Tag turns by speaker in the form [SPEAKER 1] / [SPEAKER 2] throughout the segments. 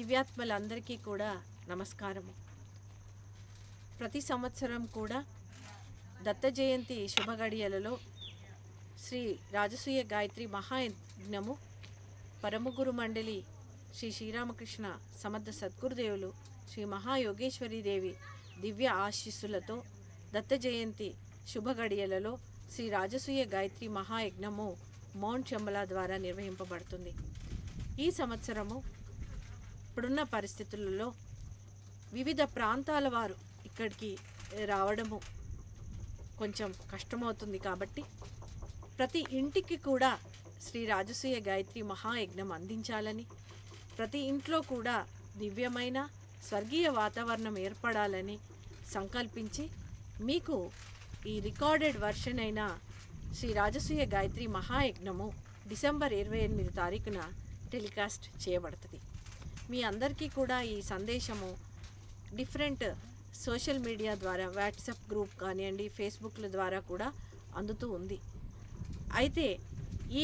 [SPEAKER 1] దివ్యాత్మలందరికీ కూడా నమస్కారము ప్రతి సంవత్సరం కూడా దత్త జయంతి శుభగడియలలో శ్రీ రాజసూయ గాయత్రి మహాయజ్ఞము పరమగురు మండలి శ్రీ శ్రీరామకృష్ణ సమర్థ సద్గురుదేవులు శ్రీ మహాయోగేశ్వరి దేవి దివ్య ఆశీస్సులతో దత్త జయంతి శుభగడియలలో శ్రీ రాజసూయ గాయత్రి మహాయజ్ఞము మౌంట్ చెంబల ద్వారా నిర్వహింపబడుతుంది ఈ సంవత్సరము ఇప్పుడున్న పరిస్థితులలో వివిధ ప్రాంతాల వారు ఇక్కడికి రావడము కొంచెం కష్టమవుతుంది కాబట్టి ప్రతి ఇంటికి కూడా శ్రీ రాజసూయ గాయత్రి మహాయజ్ఞం అందించాలని ప్రతి ఇంట్లో కూడా దివ్యమైన స్వర్గీయ వాతావరణం ఏర్పడాలని సంకల్పించి మీకు ఈ రికార్డెడ్ వర్షన్ అయిన శ్రీ రాజసూయ గాయత్రి మహాయజ్ఞము డిసెంబర్ ఇరవై ఎనిమిది తారీఖున టెలికాస్ట్ చేయబడుతుంది మీ అందరికీ కూడా ఈ సందేశము డిఫరెంట్ సోషల్ మీడియా ద్వారా వాట్సాప్ గ్రూప్ కానివ్వండి ఫేస్బుక్ల ద్వారా కూడా అందుతూ ఉంది అయితే ఈ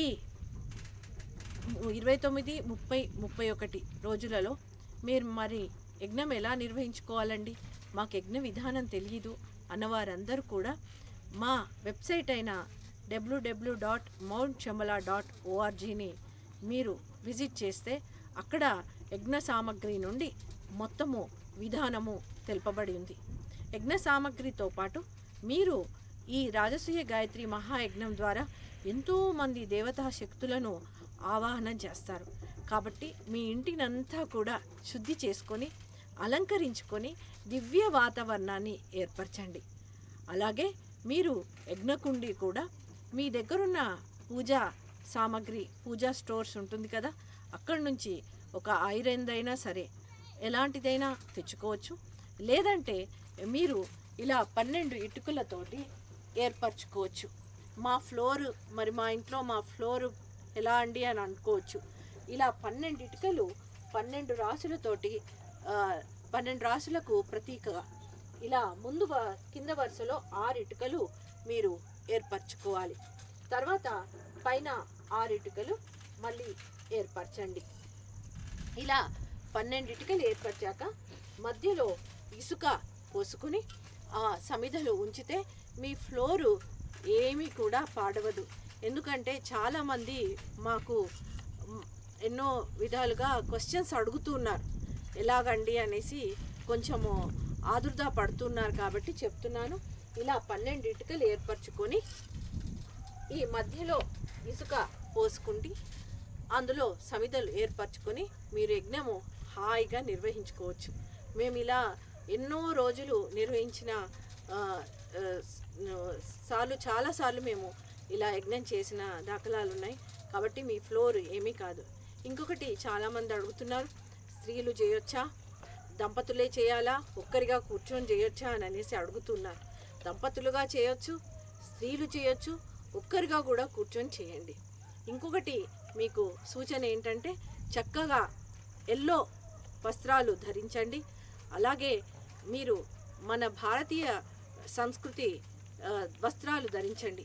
[SPEAKER 1] ఇరవై తొమ్మిది ముప్పై ముప్పై ఒకటి రోజులలో మీరు మరి యజ్ఞం ఎలా నిర్వహించుకోవాలండి మాకు యజ్ఞ విధానం తెలియదు అన్నవారందరూ కూడా మా వెబ్సైట్ అయిన డబ్ల్యూడబ్ల్యూ డాట్ మౌంట్ చెమలా డాట్ ఓఆర్జీని మీరు విజిట్ చేస్తే అక్కడ యజ్ఞ సామగ్రి నుండి మొత్తము విధానము తెలుపబడి ఉంది యజ్ఞ సామగ్రితో పాటు మీరు ఈ రాజసూయ గాయత్రి మహాయజ్ఞం ద్వారా ఎంతోమంది దేవతా శక్తులను ఆవాహనం చేస్తారు కాబట్టి మీ ఇంటినంతా కూడా శుద్ధి చేసుకొని అలంకరించుకొని దివ్య వాతావరణాన్ని ఏర్పరచండి అలాగే మీరు యజ్ఞకుండి కూడా మీ దగ్గరున్న పూజా సామాగ్రి పూజా స్టోర్స్ ఉంటుంది కదా అక్కడి నుంచి ఒక ఐరన్ అయినా సరే ఎలాంటిదైనా తెచ్చుకోవచ్చు లేదంటే మీరు ఇలా పన్నెండు ఇటుకలతోటి ఏర్పరచుకోవచ్చు మా ఫ్లోర్ మరి మా ఇంట్లో మా ఫ్లోర్ ఎలా అండి అని అనుకోవచ్చు ఇలా పన్నెండు ఇటుకలు పన్నెండు రాసులతోటి ఆ, పన్నెండు రాసులకు ప్రతీకగా ఇలా ముందు వ- కింద వరుసలో ఆరు ఇటుకలు మీరు ఏర్పరచుకోవాలి తర్వాత పైన ఆరు ఇటుకలు మళ్ళీ ఏర్పరచండి ఇలా పన్నెండు ఇటుకలు ఏర్పరిచాక మధ్యలో ఇసుక పోసుకుని ఆ సమిధలు ఉంచితే మీ ఫ్లోరు ఏమీ కూడా పాడవదు ఎందుకంటే చాలామంది మాకు మ్, ఎన్నో విధాలుగా క్వశ్చన్స్ అడుగుతున్నారు ఎలాగండి అనేసి కొంచెము ఆదుర్ద పడుతున్నారు కాబట్టి చెప్తున్నాను ఇలా పన్నెండు ఇటుకలు ఏర్పరచుకొని ఈ మధ్యలో ఇసుక పోసుకుండి అందులో సమిధలు ఏర్పరచుకొని మీరు యజ్ఞము హాయిగా నిర్వహించుకోవచ్చు మేము ఇలా ఎన్నో రోజులు నిర్వహించిన ఆ, ఆ, సార్లు చాలాసార్లు మేము ఇలా యజ్ఞం చేసిన దాఖలాలు ఉన్నాయి కాబట్టి మీ ఫ్లోర్ ఏమీ కాదు ఇంకొకటి చాలామంది అడుగుతున్నారు స్త్రీలు చేయొచ్చా దంపతులే చేయాలా ఒక్కరిగా కూర్చొని చేయొచ్చా అని అనేసి అడుగుతున్నారు దంపతులుగా చేయొచ్చు స్త్రీలు చేయొచ్చు ఒక్కరిగా కూడా కూర్చొని చేయండి ఇంకొకటి మీకు సూచన ఏంటంటే చక్కగా ఎల్లో వస్త్రాలు ధరించండి అలాగే మీరు మన భారతీయ సంస్కృతి ఆ, వస్త్రాలు ధరించండి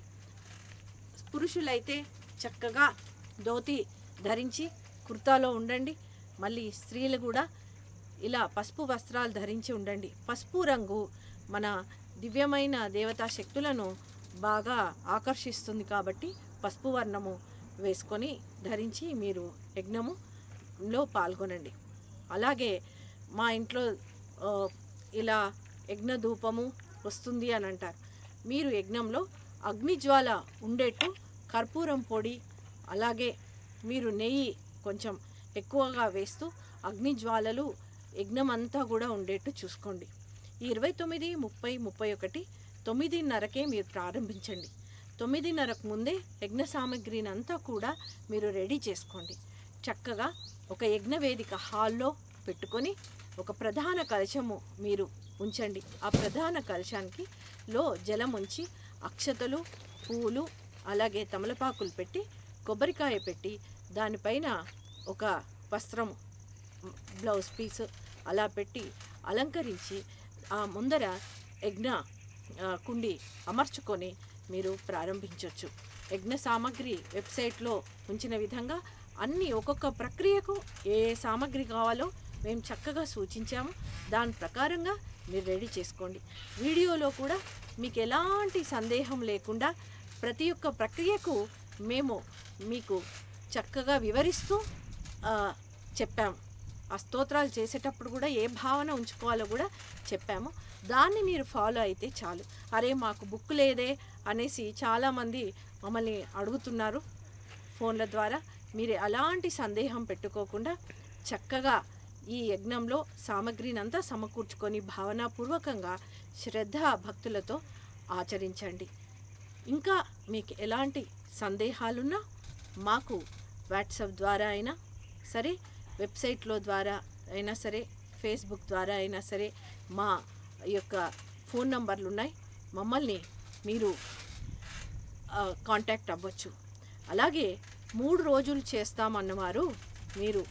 [SPEAKER 1] పురుషులైతే చక్కగా ధోతి ధరించి కుర్తాలో ఉండండి మళ్ళీ స్త్రీలు కూడా ఇలా పసుపు వస్త్రాలు ధరించి ఉండండి పసుపు రంగు మన దివ్యమైన దేవతా శక్తులను బాగా ఆకర్షిస్తుంది కాబట్టి పసుపు వర్ణము వేసుకొని ధరించి మీరు యజ్ఞములో పాల్గొనండి అలాగే మా ఇంట్లో ఆ, ఇలా యజ్ఞ ధూపము వస్తుంది అని అంటారు మీరు యజ్ఞంలో అగ్నిజ్వాల ఉండేట్టు కర్పూరం పొడి అలాగే మీరు నెయ్యి కొంచెం ఎక్కువగా వేస్తూ అగ్నిజ్వాలలు యజ్ఞం అంతా కూడా ఉండేట్టు చూసుకోండి ఈ ఇరవై తొమ్మిది ముప్పై ముప్పై ఒకటి తొమ్మిదిన్నరకే మీరు ప్రారంభించండి తొమ్మిదిన్నరకు ముందే యజ్ఞ సామగ్రిని అంతా కూడా మీరు రెడీ చేసుకోండి చక్కగా ఒక యజ్ఞ వేదిక హాల్లో పెట్టుకొని ఒక ప్రధాన కలశము మీరు ఉంచండి ఆ ప్రధాన కలశానికి లో జలం ఉంచి అక్షతలు పువ్వులు అలాగే తమలపాకులు పెట్టి కొబ్బరికాయ పెట్టి దానిపైన ఒక వస్త్రం బ్లౌజ్ పీస్ అలా పెట్టి అలంకరించి ఆ ముందర యజ్ఞ ఆ, కుండి అమర్చుకొని మీరు ప్రారంభించవచ్చు యజ్ఞ సామాగ్రి వెబ్సైట్లో ఉంచిన విధంగా అన్ని ఒక్కొక్క ప్రక్రియకు ఏ ఏ సామాగ్రి కావాలో మేము చక్కగా సూచించాము దాని ప్రకారంగా మీరు రెడీ చేసుకోండి వీడియోలో కూడా మీకు ఎలాంటి సందేహం లేకుండా ప్రతి ఒక్క ప్రక్రియకు మేము మీకు చక్కగా వివరిస్తూ ఆ, చెప్పాము ఆ స్తోత్రాలు చేసేటప్పుడు కూడా ఏ భావన ఉంచుకోవాలో కూడా చెప్పాము దాన్ని మీరు ఫాలో అయితే చాలు అరే మాకు బుక్ లేదే అనేసి చాలామంది మమ్మల్ని అడుగుతున్నారు ఫోన్ల ద్వారా మీరు అలాంటి సందేహం పెట్టుకోకుండా చక్కగా ఈ యజ్ఞంలో సామగ్రిని అంతా సమకూర్చుకొని భావనాపూర్వకంగా శ్రద్ధ భక్తులతో ఆచరించండి ఇంకా మీకు ఎలాంటి సందేహాలున్నా మాకు వాట్సాప్ ద్వారా అయినా సరే వెబ్సైట్లో ద్వారా అయినా సరే ఫేస్బుక్ ద్వారా అయినా సరే మా యొక్క ఫోన్ నంబర్లు ఉన్నాయి మమ్మల్ని మీరు ఆ, కాంటాక్ట్ అవ్వచ్చు అలాగే మూడు రోజులు చేస్తామన్నవారు మీరు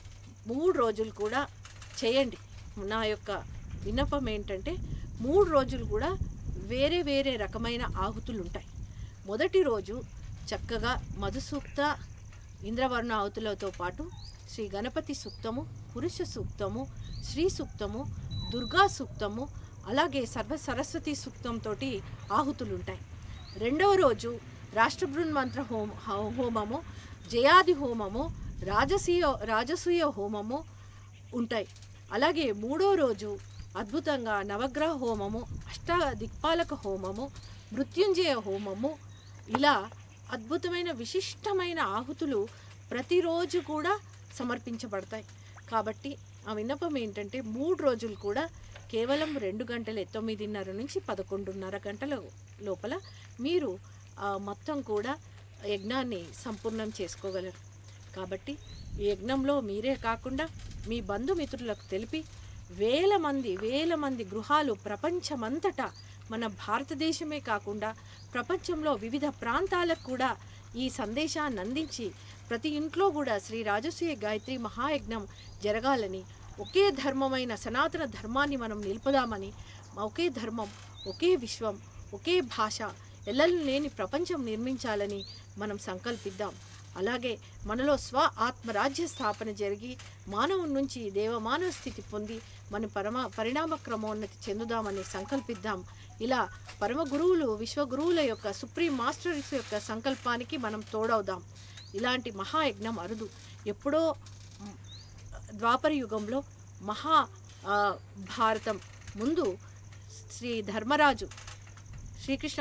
[SPEAKER 1] మూడు రోజులు కూడా చేయండి నా యొక్క విన్నపం ఏంటంటే మూడు రోజులు కూడా వేరే వేరే రకమైన ఆహుతులు ఉంటాయి మొదటి రోజు చక్కగా మధుసూక్త ఇంద్రవర్ణ ఆహుతులతో పాటు శ్రీ గణపతి సూక్తము పురుష సూక్తము శ్రీ సూక్తము దుర్గా సూక్తము అలాగే సర్వ సరస్వతి సూక్తంతో ఆహుతులు ఉంటాయి రెండవ రోజు రాష్ట్రబృన్ మంత్ర హోమ హో- హోమము జయాది హోమము రాజసీయ రాజసూయ హోమము ఉంటాయి అలాగే మూడో రోజు అద్భుతంగా నవగ్రహ హోమము అష్ట దిక్పాలక హోమము మృత్యుంజయ హోమము ఇలా అద్భుతమైన విశిష్టమైన ఆహుతులు ప్రతిరోజు కూడా సమర్పించబడతాయి కాబట్టి ఆ విన్నపం ఏంటంటే మూడు రోజులు కూడా కేవలం రెండు గంటలే తొమ్మిదిన్నర నుంచి పదకొండున్నర గంటల లోపల మీరు ఆ, మొత్తం కూడా యజ్ఞాన్ని సంపూర్ణం చేసుకోగలరు కాబట్టి ఈ యజ్ఞంలో మీరే కాకుండా మీ బంధుమిత్రులకు తెలిపి వేల మంది వేల మంది గృహాలు ప్రపంచమంతటా మన భారతదేశమే కాకుండా ప్రపంచంలో వివిధ ప్రాంతాలకు కూడా ఈ సందేశాన్ని అందించి ప్రతి ఇంట్లో కూడా శ్రీ రాజసూయ గాయత్రి మహాయజ్ఞం జరగాలని ఒకే ధర్మమైన సనాతన ధర్మాన్ని మనం నిలుపుదామని ఒకే ధర్మం ఒకే విశ్వం ఒకే భాష ఎల్లలు లేని ప్రపంచం నిర్మించాలని మనం సంకల్పిద్దాం అలాగే మనలో స్వ ఆత్మరాజ్య స్థాపన జరిగి మానవుని నుంచి దేవమానవ స్థితి పొంది మన పరమ పరిణామ క్రమోన్నతి చెందుదామని సంకల్పిద్దాం ఇలా పరమ గురువులు విశ్వగురువుల యొక్క సుప్రీం మాస్టర్స్ యొక్క సంకల్పానికి మనం తోడవుదాం ఇలాంటి మహాయజ్ఞం అరుదు ఎప్పుడో మ్, ద్వాపర యుగంలో మహా ఆ, భారతం ముందు శ్రీ ధర్మరాజు శ్రీకృష్ణ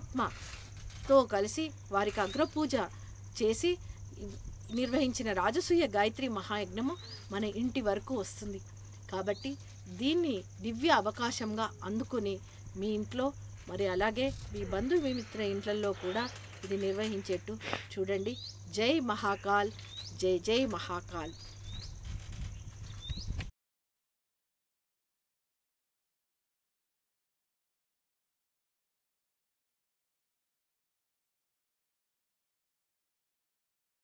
[SPEAKER 1] పరమాత్మతో కలిసి వారికి అగ్రపూజ చేసి నిర్వహించిన రాజసూయ గాయత్రి మహాయజ్ఞము మన ఇంటి వరకు వస్తుంది కాబట్టి దీన్ని దివ్య అవకాశంగా అందుకొని మీ ఇంట్లో మరి అలాగే మీ బంధుమిత్ర ఇంట్లలో కూడా ఇది నిర్వహించేట్టు చూడండి జై మహాకాల్ జై జై మహాకాల్